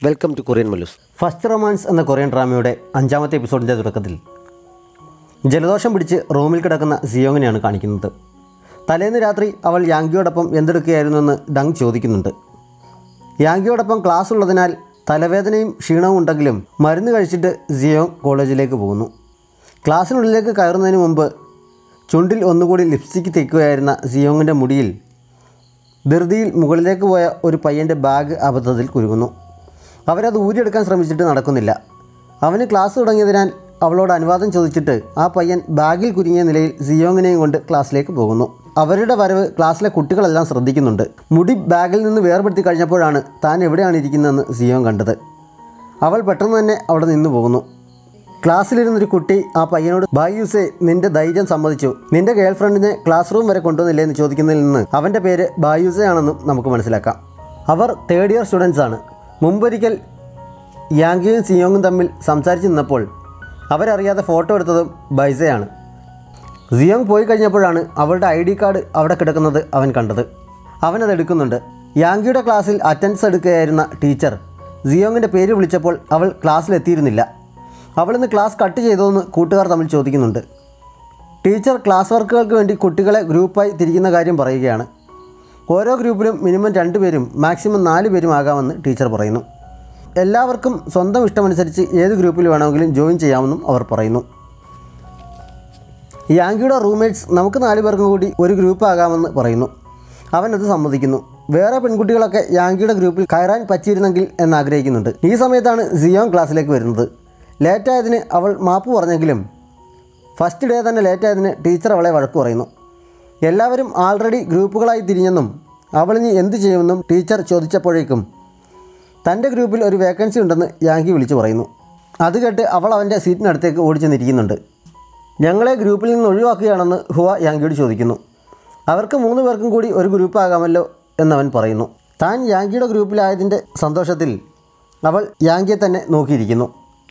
welcome to Korean Mallus first romance എന്ന Korean ഡ്രാമയുടെ അഞ്ചാമത്തെ എപ്പിസോഡിൻ്റെ തുടക്കത്തിൽ ജലദോഷം പിടിച്ച് റൂമിൽ കിടക്കുന്ന സിയോങ്ങിനെയാണ് കാണിക്കുന്നത് തലേന്ന് രാത്രി അവൾ യാങ്കിയോടൊപ്പം എന്തെടുക്കുകയായിരുന്നുവെന്ന് ഡങ് ചോദിക്കുന്നുണ്ട് യാങ്കിയോടൊപ്പം ക്ലാസ് ഉള്ളതിനാൽ തലവേദനയും ക്ഷീണവും ഉണ്ടെങ്കിലും മരുന്ന് കഴിച്ചിട്ട് സിയോങ് കോളേജിലേക്ക് പോകുന്നു ക്ലാസ്സിനുള്ളിലേക്ക് കയറുന്നതിന് മുമ്പ് ചുണ്ടിൽ ഒന്നുകൂടി ലിപ്സ്റ്റിക്ക് തേക്കുകയായിരുന്ന സിയോങ്ങിൻ്റെ മുടിയിൽ ധൃതിയിൽ മുകളിലേക്ക് പോയ ഒരു പയ്യൻ്റെ ബാഗ് അബദ്ധത്തിൽ കുരുങ്ങുന്നു അവരത് ഊരിയെടുക്കാൻ ശ്രമിച്ചിട്ട് നടക്കുന്നില്ല അവന് ക്ലാസ് തുടങ്ങിയതിനാൽ അവളോട് അനുവാദം ചോദിച്ചിട്ട് ആ പയ്യൻ ബാഗിൽ കുരുങ്ങിയ നിലയിൽ സിയോങ്ങിനെയും കൊണ്ട് ക്ലാസ്സിലേക്ക് പോകുന്നു അവരുടെ വരവ് ക്ലാസ്സിലെ കുട്ടികളെല്ലാം ശ്രദ്ധിക്കുന്നുണ്ട് മുടി ബാഗിൽ നിന്ന് വേർപെടുത്തി കഴിഞ്ഞപ്പോഴാണ് താൻ എവിടെയാണ് ഇരിക്കുന്നതെന്ന് സിയോങ് കണ്ടത് അവൾ പെട്ടെന്ന് തന്നെ അവിടെ നിന്ന് പോകുന്നു ക്ലാസ്സിലിരുന്നൊരു കുട്ടി ആ പയ്യനോട് ബായൂസെ നിന്റെ ധൈര്യം സമ്മതിച്ചു നിന്റെ ഗേൾ ഫ്രണ്ടിനെ ക്ലാസ് റൂം വരെ കൊണ്ടുവന്നില്ലേ എന്ന് ചോദിക്കുന്നതിൽ നിന്ന് അവൻ്റെ പേര് ബായൂസെ ആണെന്നും നമുക്ക് മനസ്സിലാക്കാം അവർ തേർഡ് ഇയർ സ്റ്റുഡൻസ് ആണ് മുമ്പൊരിക്കൽ യാങ്കിയും സിയോങ്ങും തമ്മിൽ സംസാരിച്ച് നിന്നപ്പോൾ അവരറിയാതെ ഫോട്ടോ എടുത്തതും ബൈസയാണ് സിയോങ് പോയി കഴിഞ്ഞപ്പോഴാണ് അവളുടെ ഐ ഡി കാർഡ് അവിടെ കിടക്കുന്നത് അവൻ കണ്ടത് അവനത് എടുക്കുന്നുണ്ട് യാങ്കിയുടെ ക്ലാസ്സിൽ അറ്റൻഡൻസ് എടുക്കുകയായിരുന്ന ടീച്ചർ സിയോങ്ങിൻ്റെ പേര് വിളിച്ചപ്പോൾ അവൾ ക്ലാസ്സിലെത്തിയിരുന്നില്ല അവളിന്ന് ക്ലാസ് കട്ട് ചെയ്തോന്ന് കൂട്ടുകാർ തമ്മിൽ ചോദിക്കുന്നുണ്ട് ടീച്ചർ ക്ലാസ് വർക്കുകൾക്ക് വേണ്ടി കുട്ടികളെ ഗ്രൂപ്പായി തിരിക്കുന്ന കാര്യം പറയുകയാണ് ഓരോ ഗ്രൂപ്പിലും മിനിമം രണ്ട് പേരും മാക്സിമം നാല് പേരും ആകാമെന്ന് ടീച്ചർ പറയുന്നു എല്ലാവർക്കും സ്വന്തം ഇഷ്ടമനുസരിച്ച് ഏത് ഗ്രൂപ്പിൽ വേണമെങ്കിലും ജോയിൻ ചെയ്യാമെന്നും അവർ പറയുന്നു യാങ്കിയുടെ റൂംമേറ്റ്സ് നമുക്ക് നാല് പേർക്കും കൂടി ഒരു ഗ്രൂപ്പ് ആകാമെന്ന് പറയുന്നു അവനത് സമ്മതിക്കുന്നു വേറെ പെൺകുട്ടികളൊക്കെ യാങ്കിയുടെ ഗ്രൂപ്പിൽ കയറാൻ പറ്റിയിരുന്നെങ്കിൽ എന്ന് ആഗ്രഹിക്കുന്നുണ്ട് ഈ സമയത്താണ് സിയോങ് ക്ലാസ്സിലേക്ക് വരുന്നത് ലേറ്റായതിന് അവൾ മാപ്പ് പറഞ്ഞെങ്കിലും ഫസ്റ്റ് ഡേ തന്നെ ലേറ്റായതിന് ടീച്ചർ അവളെ വഴക്ക് പറയുന്നു എല്ലാവരും ആൾറെഡി ഗ്രൂപ്പുകളായി തിരിഞ്ഞെന്നും അവളിനി എന്ത് ചെയ്യുമെന്നും ടീച്ചർ ചോദിച്ചപ്പോഴേക്കും തൻ്റെ ഗ്രൂപ്പിൽ ഒരു വേക്കൻസി ഉണ്ടെന്ന് യാങ്കി വിളിച്ചു പറയുന്നു അത് കേട്ട് അവൾ അവൻ്റെ സീറ്റിനടുത്തേക്ക് ഓടിച്ചെന്നിരിക്കുന്നുണ്ട് ഞങ്ങളെ ഗ്രൂപ്പിൽ നിന്ന് ഒഴിവാക്കുകയാണെന്ന് ഹുവ യാങ്കിയോട് ചോദിക്കുന്നു അവർക്ക് മൂന്ന് പേർക്കും കൂടി ഒരു ഗ്രൂപ്പ് ആകാമല്ലോ എന്നവൻ പറയുന്നു താൻ യാങ്കിയുടെ ഗ്രൂപ്പിലായതിൻ്റെ സന്തോഷത്തിൽ അവൾ യാങ്കിയെ തന്നെ നോക്കിയിരിക്കുന്നു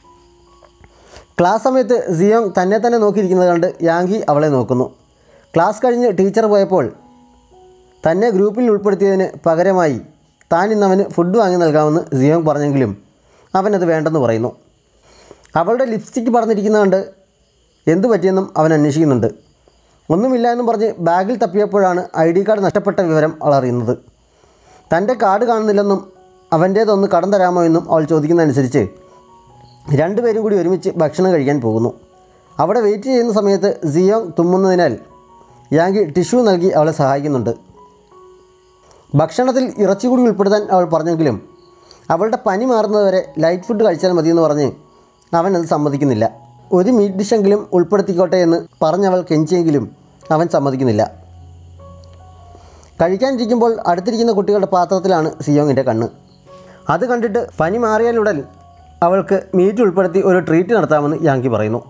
ക്ലാസ് സമയത്ത് സിയോങ് തന്നെ തന്നെ നോക്കിയിരിക്കുന്നത് കണ്ട് യാങ്കി അവളെ നോക്കുന്നു ക്ലാസ് കഴിഞ്ഞ് ടീച്ചർ പോയപ്പോൾ തന്നെ ഗ്രൂപ്പിൽ ഉൾപ്പെടുത്തിയതിന് പകരമായി താൻ ഇന്ന് അവന് ഫുഡ് വാങ്ങി നൽകാമെന്ന് സിയോങ് പറഞ്ഞെങ്കിലും അവനത് വേണ്ടെന്ന് പറയുന്നു അവളുടെ ലിപ്സ്റ്റിക്ക് പറഞ്ഞിരിക്കുന്നത് കണ്ട് എന്തു പറ്റിയെന്നും അവൻ അന്വേഷിക്കുന്നുണ്ട് ഒന്നുമില്ല എന്നും പറഞ്ഞ് ബാഗിൽ തപ്പിയപ്പോഴാണ് ഐ ഡി കാർഡ് നഷ്ടപ്പെട്ട വിവരം അവൾ അറിയുന്നത് തൻ്റെ കാർഡ് കാണുന്നില്ലെന്നും അവൻ്റേതൊന്ന് കടം തരാമോ എന്നും അവൾ ചോദിക്കുന്നതനുസരിച്ച് രണ്ടുപേരും കൂടി ഒരുമിച്ച് ഭക്ഷണം കഴിക്കാൻ പോകുന്നു അവിടെ വെയിറ്റ് ചെയ്യുന്ന സമയത്ത് സിയോങ് തുമ്മുന്നതിനാൽ യാങ്കി ടിഷ്യൂ നൽകി അവളെ സഹായിക്കുന്നുണ്ട് ഭക്ഷണത്തിൽ ഇറച്ചി കൂടി ഉൾപ്പെടുത്താൻ അവൾ പറഞ്ഞെങ്കിലും അവളുടെ പനി മാറുന്നതുവരെ ലൈറ്റ് ഫുഡ് കഴിച്ചാൽ മതിയെന്ന് പറഞ്ഞ് അവൻ അത് സമ്മതിക്കുന്നില്ല ഒരു മീറ്റ് ഡിഷെങ്കിലും ഉൾപ്പെടുത്തിക്കോട്ടെ എന്ന് പറഞ്ഞവൾ കെഞ്ചിയെങ്കിലും അവൻ സമ്മതിക്കുന്നില്ല കഴിക്കാനിരിക്കുമ്പോൾ അടുത്തിരിക്കുന്ന കുട്ടികളുടെ പാത്രത്തിലാണ് സിയോങ്ങിൻ്റെ കണ്ണ് അത് കണ്ടിട്ട് പനി മാറിയാലുടൻ അവൾക്ക് മീറ്റ് ഉൾപ്പെടുത്തി ഒരു ട്രീറ്റ് നടത്താമെന്ന് യാങ്കി പറയുന്നു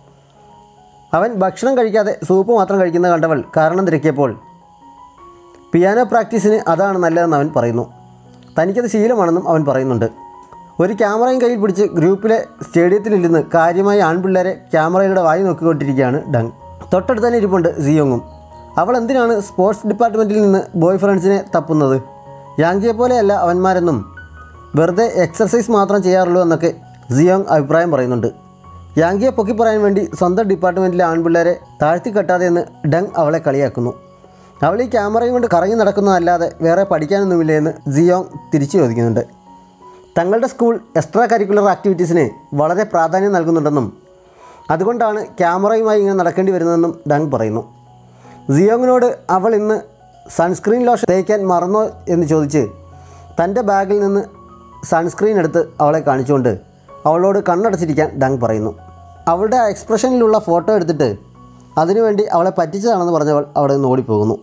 അവൻ ഭക്ഷണം കഴിക്കാതെ സൂപ്പ് മാത്രം കഴിക്കുന്നത് കണ്ടവൾ കാരണം തിരക്കിയപ്പോൾ പിയാനോ പ്രാക്ടീസിന് അതാണ് നല്ലതെന്ന് അവൻ പറയുന്നു തനിക്കത് ശീലമാണെന്നും അവൻ പറയുന്നുണ്ട് ഒരു ക്യാമറയും കയ്യിൽ പിടിച്ച് ഗ്രൂപ്പിലെ സ്റ്റേഡിയത്തിലിരുന്ന് കാര്യമായി ആൺപിള്ളേരെ ക്യാമറയിലൂടെ വായി നോക്കിക്കൊണ്ടിരിക്കുകയാണ് ഡങ് തൊട്ടടുത്ത് തന്നെ ഇരിപ്പുണ്ട് സിയോങ്ങും അവൾ എന്തിനാണ് സ്പോർട്സ് ഡിപ്പാർട്ട്മെൻറ്റിൽ നിന്ന് ബോയ് ഫ്രണ്ട്സിനെ തപ്പുന്നത് യാങ്കിയെ പോലെയല്ല അവന്മാരെന്നും വെറുതെ എക്സർസൈസ് മാത്രം ചെയ്യാറുള്ളൂ എന്നൊക്കെ സിയോങ് അഭിപ്രായം പറയുന്നുണ്ട് യാങ്കിയെ പൊക്കി പറയാൻ വേണ്ടി സ്വന്തം ഡിപ്പാർട്ട്മെൻറ്റിലെ ആൺപിള്ളേരെ താഴ്ത്തി കെട്ടാതെ എന്ന് ഡങ് അവളെ കളിയാക്കുന്നു അവൾ ഈ ക്യാമറയും കൊണ്ട് കറങ്ങി നടക്കുന്നതല്ലാതെ വേറെ പഠിക്കാനൊന്നുമില്ല എന്ന് സിയോങ് തിരിച്ചു ചോദിക്കുന്നുണ്ട് തങ്ങളുടെ സ്കൂൾ എക്സ്ട്രാ കരിക്കുലർ ആക്ടിവിറ്റീസിന് വളരെ പ്രാധാന്യം നൽകുന്നുണ്ടെന്നും അതുകൊണ്ടാണ് ക്യാമറയുമായി ഇങ്ങനെ നടക്കേണ്ടി വരുന്നതെന്നും ഡങ് പറയുന്നു സിയോങ്ങിനോട് അവൾ ഇന്ന് സൺസ്ക്രീൻ ലോഷൻ തേക്കാൻ മറന്നോ എന്ന് ചോദിച്ച് തൻ്റെ ബാഗിൽ നിന്ന് സൺസ്ക്രീൻ എടുത്ത് അവളെ കാണിച്ചുകൊണ്ട് അവളോട് കണ്ണടച്ചിരിക്കാൻ ഡങ് പറയുന്നു അവളുടെ ആ എക്സ്പ്രഷനിലുള്ള ഫോട്ടോ എടുത്തിട്ട് അതിനുവേണ്ടി അവളെ പറ്റിച്ചതാണെന്ന് പറഞ്ഞവൾ അവിടെ നിന്ന് ഓടിപ്പോകുന്നു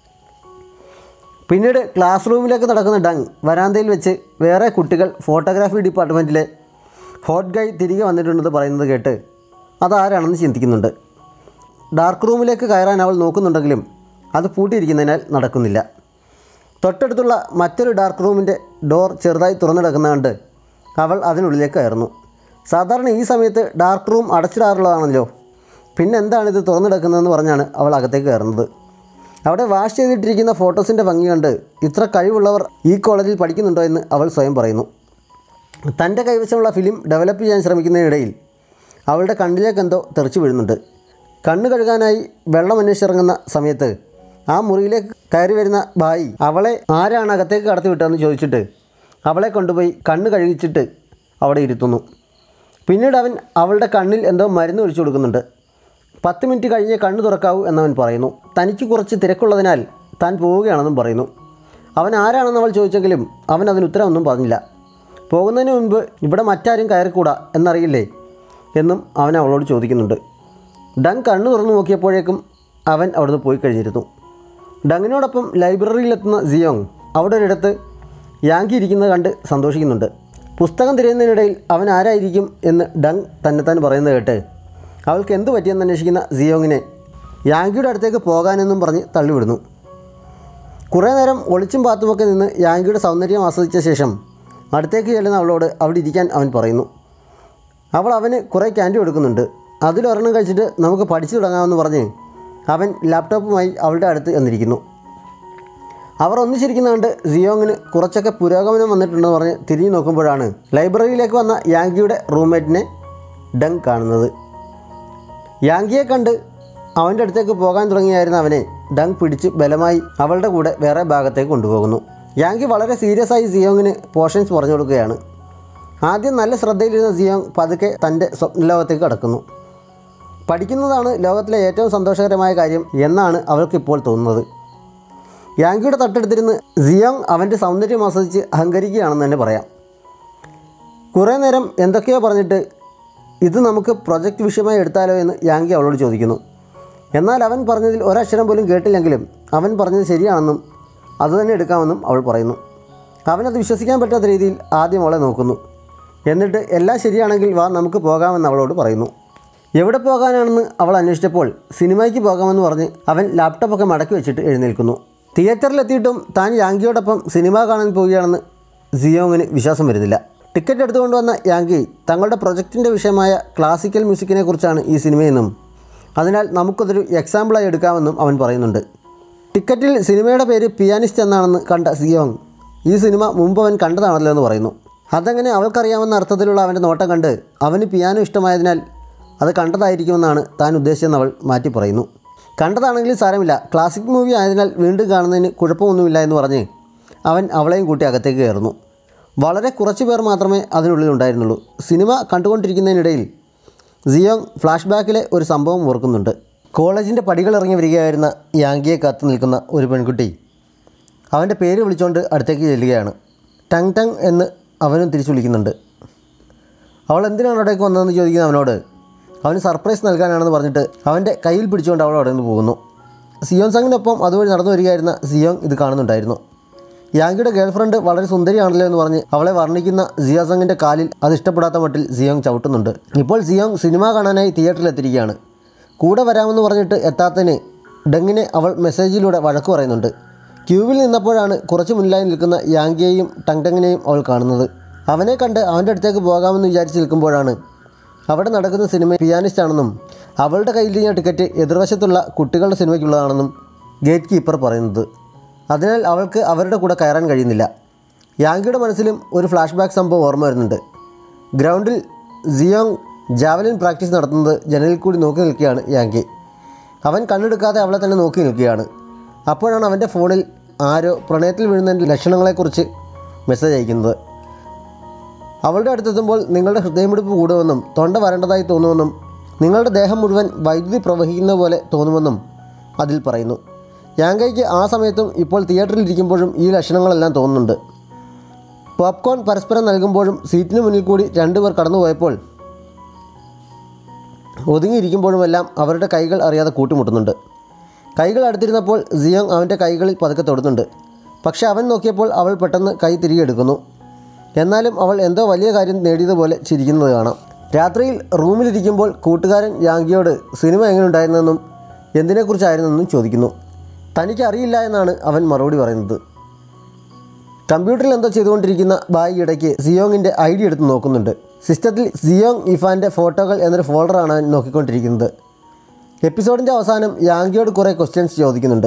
പിന്നീട് ക്ലാസ് റൂമിലേക്ക് നടക്കുന്ന ഡങ് വരാന്തയിൽ വെച്ച് വേറെ കുട്ടികൾ ഫോട്ടോഗ്രാഫി ഡിപ്പാർട്ട്മെൻറ്റിലെ ഹോട്ട് ഗൈ തിരികെ വന്നിട്ടുണ്ടെന്ന് പറയുന്നത് കേട്ട് അതാരാണെന്ന് ചിന്തിക്കുന്നുണ്ട് ഡാർക്ക് റൂമിലേക്ക് കയറാൻ അവൾ നോക്കുന്നുണ്ടെങ്കിലും അത് പൂട്ടിയിരിക്കുന്നതിനാൽ നടക്കുന്നില്ല തൊട്ടടുത്തുള്ള മറ്റൊരു ഡാർക്ക് റൂമിൻ്റെ ഡോർ ചെറുതായി തുറന്നു കിടക്കുന്ന കണ്ട് അവൾ അതിനുള്ളിലേക്ക് കയറുന്നു സാധാരണ ഈ സമയത്ത് ഡാർക്ക് റൂം അടച്ചിടാറുള്ളതാണല്ലോ പിന്നെ എന്താണ് ഇത് തുറന്നു കിടക്കുന്നതെന്ന് പറഞ്ഞാണ് അവൾ അകത്തേക്ക് കയറുന്നത് അവിടെ വാഷ് ചെയ്തിട്ടിരിക്കുന്ന ഫോട്ടോസിൻ്റെ ഭംഗി കണ്ട് ഇത്ര കഴിവുള്ളവർ ഈ കോളേജിൽ പഠിക്കുന്നുണ്ടോ എന്ന് അവൾ സ്വയം പറയുന്നു തൻ്റെ കൈവശമുള്ള ഫിലിം ഡെവലപ്പ് ചെയ്യാൻ ശ്രമിക്കുന്നതിനിടയിൽ അവളുടെ കണ്ണിലേക്ക് എന്തോ തെറിച്ചു വീഴുന്നുണ്ട് കണ്ണ് കഴുകാനായി വെള്ളം അന്വേഷിച്ചിറങ്ങുന്ന സമയത്ത് ആ മുറിയിലേക്ക് കയറി വരുന്ന ബായി അവളെ ആരാണ് അകത്തേക്ക് കടത്തി വിട്ടതെന്ന് ചോദിച്ചിട്ട് അവളെ കൊണ്ടുപോയി കണ്ണ് കഴുകിച്ചിട്ട് അവിടെ ഇരുത്തുന്നു പിന്നീട് അവൻ അവളുടെ കണ്ണിൽ എന്തോ മരുന്ന് ഒഴിച്ചു കൊടുക്കുന്നുണ്ട് പത്ത് മിനിറ്റ് കഴിഞ്ഞേ കണ്ണ് തുറക്കാവൂ എന്നവൻ പറയുന്നു തനിക്ക് കുറച്ച് തിരക്കുള്ളതിനാൽ താൻ പോവുകയാണെന്നും പറയുന്നു അവൻ ആരാണെന്ന് അവൾ ചോദിച്ചെങ്കിലും അവൻ അതിന് ഉത്തരമൊന്നും പറഞ്ഞില്ല പോകുന്നതിന് മുൻപ് ഇവിടെ മറ്റാരും കയറിക്കൂടാ എന്നറിയില്ലേ എന്നും അവൻ അവളോട് ചോദിക്കുന്നുണ്ട് ഡങ് കണ്ണു തുറന്നു നോക്കിയപ്പോഴേക്കും അവൻ അവിടുന്ന് പോയി കഴിഞ്ഞിരുന്നു ഡങ്ങിനോടൊപ്പം ലൈബ്രറിയിലെത്തുന്ന സിയോങ് അവിടെ ഒരിടത്ത് യാങ്കി ഇരിക്കുന്നത് കണ്ട് സന്തോഷിക്കുന്നുണ്ട് പുസ്തകം തിരയുന്നതിനിടയിൽ അവൻ ആരായിരിക്കും എന്ന് ഡങ് തന്നെത്താൻ പറയുന്നത് കേട്ട് അവൾക്ക് എന്ത് പറ്റിയെന്ന് അന്വേഷിക്കുന്ന സിയോങ്ങിനെ യാങ്കിയുടെ അടുത്തേക്ക് പോകാനെന്നും പറഞ്ഞ് തള്ളിവിടുന്നു കുറേ നേരം ഒളിച്ചും പാത്തുമൊക്കെ നിന്ന് യാങ്കിയുടെ സൗന്ദര്യം ആസ്വദിച്ച ശേഷം അടുത്തേക്ക് ചെല്ലുന്ന അവളോട് അവിടെ ഇരിക്കാൻ അവൻ പറയുന്നു അവൾ അവന് കുറേ ക്യാൻഡി കൊടുക്കുന്നുണ്ട് അതിലൊരെണ്ണം കഴിച്ചിട്ട് നമുക്ക് പഠിച്ചു തുടങ്ങാമെന്ന് പറഞ്ഞ് അവൻ ലാപ്ടോപ്പുമായി അവളുടെ അടുത്ത് എന്നിരിക്കുന്നു അവർ ഒന്നിച്ചിരിക്കുന്ന കണ്ട് സിയോങ്ങിന് കുറച്ചൊക്കെ പുരോഗമനം വന്നിട്ടുണ്ടെന്ന് പറഞ്ഞ് തിരിഞ്ഞു നോക്കുമ്പോഴാണ് ലൈബ്രറിയിലേക്ക് വന്ന യാങ്കിയുടെ റൂംമേറ്റിനെ ഡങ് കാണുന്നത് യാങ്കിയെ കണ്ട് അവൻ്റെ അടുത്തേക്ക് പോകാൻ തുടങ്ങിയായിരുന്ന അവനെ ഡങ് പിടിച്ച് ബലമായി അവളുടെ കൂടെ വേറെ ഭാഗത്തേക്ക് കൊണ്ടുപോകുന്നു യാങ്കി വളരെ സീരിയസ് ആയി സിയോങ്ങിന് പോർഷൻസ് പറഞ്ഞു കൊടുക്കുകയാണ് ആദ്യം നല്ല ശ്രദ്ധയിലിരുന്ന സിയോങ് പതുക്കെ തൻ്റെ സ്വപ്നലോകത്തേക്ക് കടക്കുന്നു പഠിക്കുന്നതാണ് ലോകത്തിലെ ഏറ്റവും സന്തോഷകരമായ കാര്യം എന്നാണ് അവൾക്കിപ്പോൾ തോന്നുന്നത് യാങ്കിയുടെ തൊട്ടടുത്തിരുന്ന് സിയോങ് അവൻ്റെ സൗന്ദര്യം ആസ്വദിച്ച് അഹങ്കരിക്കുകയാണെന്ന് തന്നെ പറയാം കുറേ നേരം എന്തൊക്കെയോ പറഞ്ഞിട്ട് ഇത് നമുക്ക് പ്രൊജക്റ്റ് വിഷയമായി എടുത്താലോ എന്ന് യാങ്കി അവളോട് ചോദിക്കുന്നു എന്നാൽ അവൻ പറഞ്ഞതിൽ ഒരക്ഷരം പോലും കേട്ടില്ലെങ്കിലും അവൻ പറഞ്ഞത് ശരിയാണെന്നും അതുതന്നെ എടുക്കാമെന്നും അവൾ പറയുന്നു അവനത് വിശ്വസിക്കാൻ പറ്റാത്ത രീതിയിൽ ആദ്യം അവളെ നോക്കുന്നു എന്നിട്ട് എല്ലാം ശരിയാണെങ്കിൽ വാ നമുക്ക് പോകാമെന്ന് അവളോട് പറയുന്നു എവിടെ പോകാനാണെന്ന് അവൾ അന്വേഷിച്ചപ്പോൾ സിനിമയ്ക്ക് പോകാമെന്ന് പറഞ്ഞ് അവൻ ലാപ്ടോപ്പൊക്കെ മടക്കി വെച്ചിട്ട് എഴുന്നേൽക്കുന്നു തിയേറ്ററിലെത്തിയിട്ടും താൻ യാങ്കിയോടൊപ്പം സിനിമ കാണാൻ പോവുകയാണെന്ന് സിയോങ്ങിന് വിശ്വാസം വരുന്നില്ല ടിക്കറ്റ് എടുത്തുകൊണ്ടുവന്ന യാങ്കി തങ്ങളുടെ പ്രൊജക്റ്റിൻ്റെ വിഷയമായ ക്ലാസിക്കൽ മ്യൂസിക്കിനെ കുറിച്ചാണ് ഈ സിനിമയെന്നും അതിനാൽ നമുക്കതൊരു എക്സാമ്പിളായി എടുക്കാമെന്നും അവൻ പറയുന്നുണ്ട് ടിക്കറ്റിൽ സിനിമയുടെ പേര് പിയാനിസ്റ്റ് എന്നാണെന്ന് കണ്ട സിയോങ് ഈ സിനിമ മുമ്പ് അവൻ കണ്ടതാണല്ലോ എന്ന് പറയുന്നു അതങ്ങനെ അവൾക്കറിയാമെന്ന അർത്ഥത്തിലുള്ള അവൻ്റെ നോട്ടം കണ്ട് അവന് പിയാനോ ഇഷ്ടമായതിനാൽ അത് കണ്ടതായിരിക്കുമെന്നാണ് താൻ ഉദ്ദേശിച്ചെന്ന് അവൾ മാറ്റി പറയുന്നു കണ്ടതാണെങ്കിലും സാരമില്ല ക്ലാസിക് മൂവി ആയതിനാൽ വീണ്ടും കാണുന്നതിന് കുഴപ്പമൊന്നുമില്ല എന്ന് പറഞ്ഞ് അവൻ അവളെയും കൂട്ടി അകത്തേക്ക് കയറുന്നു വളരെ കുറച്ച് പേർ മാത്രമേ അതിനുള്ളിൽ ഉണ്ടായിരുന്നുള്ളൂ സിനിമ കണ്ടുകൊണ്ടിരിക്കുന്നതിനിടയിൽ സിയോങ് ഫ്ലാഷ് ബാക്കിലെ ഒരു സംഭവം ഓർക്കുന്നുണ്ട് കോളേജിൻ്റെ പടികൾ ഇറങ്ങി വരികയായിരുന്ന യാങ്കിയെ കാത്തു നിൽക്കുന്ന ഒരു പെൺകുട്ടി അവൻ്റെ പേര് വിളിച്ചുകൊണ്ട് അടുത്തേക്ക് ചെല്ലുകയാണ് ടങ് ടങ് എന്ന് അവനും തിരിച്ചു വിളിക്കുന്നുണ്ട് അവൾ എന്തിനാണ് അവിടേക്ക് വന്നതെന്ന് ചോദിക്കുന്ന അവനോട് അവന് സർപ്രൈസ് നൽകാനാണെന്ന് പറഞ്ഞിട്ട് അവൻ്റെ കയ്യിൽ പിടിച്ചുകൊണ്ട് അവൾ അവിടെ നിന്ന് പോകുന്നു സിയോൻ സംഗിനൊപ്പം അതുവഴി നടന്നു വരികയായിരുന്ന സിയോങ് ഇത് കാണുന്നുണ്ടായിരുന്നു യാങ്കിയുടെ ഗേൾഫ്രണ്ട് വളരെ സുന്ദരിയാണല്ലോ എന്ന് പറഞ്ഞ് അവളെ വർണ്ണിക്കുന്ന സിയോ സംഗിൻ്റെ കാലിൽ അത് ഇഷ്ടപ്പെടാത്ത മട്ടിൽ സിയോങ് ചവിട്ടുന്നുണ്ട് ഇപ്പോൾ സിയോങ് സിനിമ കാണാനായി തിയേറ്ററിൽ എത്തിയിരിക്കുകയാണ് കൂടെ വരാമെന്ന് പറഞ്ഞിട്ട് എത്താത്തതിന് ഡെങ്ങിനെ അവൾ മെസ്സേജിലൂടെ വഴക്ക് പറയുന്നുണ്ട് ക്യൂവിൽ നിന്നപ്പോഴാണ് കുറച്ച് മുന്നിലായി നിൽക്കുന്ന യാങ്കിയെയും ടങ് ടങ്ങിനെയും അവൾ കാണുന്നത് അവനെ കണ്ട് അവൻ്റെ അടുത്തേക്ക് പോകാമെന്ന് വിചാരിച്ച് നിൽക്കുമ്പോഴാണ് അവിടെ നടക്കുന്ന സിനിമ പിയാനിസ്റ്റ് ആണെന്നും അവളുടെ കയ്യിലിരിക്കുന്ന ടിക്കറ്റ് എതിർവശത്തുള്ള കുട്ടികളുടെ സിനിമയ്ക്കുള്ളതാണെന്നും ഗേറ്റ് കീപ്പർ പറയുന്നത് അതിനാൽ അവൾക്ക് അവരുടെ കൂടെ കയറാൻ കഴിയുന്നില്ല യാങ്കിയുടെ മനസ്സിലും ഒരു ഫ്ലാഷ് ബാക്ക് സംഭവം ഓർമ്മ വരുന്നുണ്ട് ഗ്രൗണ്ടിൽ സിയോങ് ജാവലിൻ പ്രാക്ടീസ് നടത്തുന്നത് ജനലിൽ കൂടി നോക്കി നിൽക്കുകയാണ് യാങ്കി അവൻ കണ്ണെടുക്കാതെ അവളെ തന്നെ നോക്കി നിൽക്കുകയാണ് അപ്പോഴാണ് അവൻ്റെ ഫോണിൽ ആരോ പ്രണയത്തിൽ വീഴുന്നതിൻ്റെ ലക്ഷണങ്ങളെക്കുറിച്ച് മെസ്സേജ് അയക്കുന്നത് അവളുടെ അടുത്തെത്തുമ്പോൾ നിങ്ങളുടെ ഹൃദയമിടിപ്പ് കൂടുമെന്നും തൊണ്ട വരേണ്ടതായി തോന്നുമെന്നും നിങ്ങളുടെ ദേഹം മുഴുവൻ വൈദ്യുതി പ്രവഹിക്കുന്ന പോലെ തോന്നുമെന്നും അതിൽ പറയുന്നു യാങ്കയ്ക്ക് ആ സമയത്തും ഇപ്പോൾ തിയേറ്ററിൽ ഇരിക്കുമ്പോഴും ഈ ലക്ഷണങ്ങളെല്ലാം തോന്നുന്നുണ്ട് പോപ്കോൺ പരസ്പരം നൽകുമ്പോഴും സീറ്റിന് മുന്നിൽ കൂടി രണ്ടുപേർ കടന്നുപോയപ്പോൾ ഒതുങ്ങിയിരിക്കുമ്പോഴുമെല്ലാം അവരുടെ കൈകൾ അറിയാതെ കൂട്ടിമുട്ടുന്നുണ്ട് കൈകൾ അടുത്തിരുന്നപ്പോൾ സിയോങ് അവൻ്റെ കൈകളിൽ പതുക്കെ തൊടുന്നുണ്ട് പക്ഷെ അവൻ നോക്കിയപ്പോൾ അവൾ പെട്ടെന്ന് കൈ തിരികെ എടുക്കുന്നു എന്നാലും അവൾ എന്തോ വലിയ കാര്യം നേടിയതുപോലെ ചിരിക്കുന്നത് കാണാം രാത്രിയിൽ റൂമിലിരിക്കുമ്പോൾ കൂട്ടുകാരൻ യാങ്കിയോട് സിനിമ എങ്ങനെ ഉണ്ടായിരുന്നെന്നും എന്തിനെക്കുറിച്ചായിരുന്നെന്നും ചോദിക്കുന്നു തനിക്ക് അറിയില്ല എന്നാണ് അവൻ മറുപടി പറയുന്നത് കമ്പ്യൂട്ടറിൽ എന്തോ ചെയ്തുകൊണ്ടിരിക്കുന്ന ബായി ഇടയ്ക്ക് സിയോങ്ങിൻ്റെ ഐ ഡി എടുത്ത് നോക്കുന്നുണ്ട് സിസ്റ്റത്തിൽ സിയോങ് ഇഫാൻ്റെ ഫോട്ടോകൾ എന്നൊരു ഫോൾഡറാണ് അവൻ നോക്കിക്കൊണ്ടിരിക്കുന്നത് എപ്പിസോഡിൻ്റെ അവസാനം യാങ്കിയോട് കുറേ ക്വസ്റ്റ്യൻസ് ചോദിക്കുന്നുണ്ട്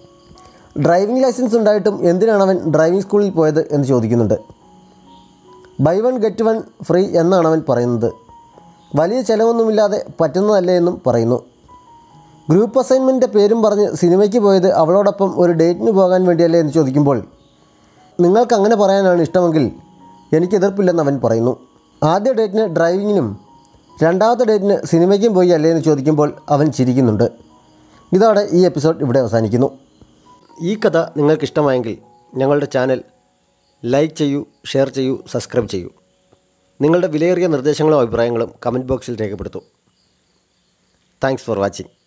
ഡ്രൈവിംഗ് ലൈസൻസ് ഉണ്ടായിട്ടും എന്തിനാണ് അവൻ ഡ്രൈവിംഗ് സ്കൂളിൽ പോയത് എന്ന് ചോദിക്കുന്നുണ്ട് buy one get one free എന്നാണ് അവൻ പറയുന്നത് വലിയ ചിലവൊന്നുമില്ലാതെ പറ്റുന്നതല്ലേ എന്നും പറയുന്നു ഗ്രൂപ്പ് അസൈൻമെൻറ്റിൻ്റെ പേരും പറഞ്ഞ് സിനിമയ്ക്ക് പോയത് അവളോടൊപ്പം ഒരു ഡേറ്റിന് പോകാൻ വേണ്ടിയല്ലേ എന്ന് ചോദിക്കുമ്പോൾ നിങ്ങൾക്ക് അങ്ങനെ പറയാനാണ് ഇഷ്ടമെങ്കിൽ എനിക്ക് എതിർപ്പില്ലെന്ന് അവൻ പറയുന്നു ആദ്യ ഡേറ്റിന് ഡ്രൈവിങ്ങിനും രണ്ടാമത്തെ ഡേറ്റിന് സിനിമയ്ക്കും പോയി അല്ലേ എന്ന് ചോദിക്കുമ്പോൾ അവൻ ചിരിക്കുന്നുണ്ട് ഇതോടെ ഈ എപ്പിസോഡ് ഇവിടെ അവസാനിക്കുന്നു ഈ കഥ നിങ്ങൾക്ക് ഇഷ്ടമായെങ്കിൽ ഞങ്ങളുടെ ചാനൽ ലൈക്ക് ചെയ്യൂ ഷെയർ ചെയ്യൂ സബ്സ്ക്രൈബ് ചെയ്യൂ നിങ്ങളുടെ വിലയേറിയ നിർദ്ദേശങ്ങളും അഭിപ്രായങ്ങളും കമൻറ്റ് ബോക്സിൽ രേഖപ്പെടുത്തൂ താങ്ക്സ് ഫോർ വാച്ചിങ്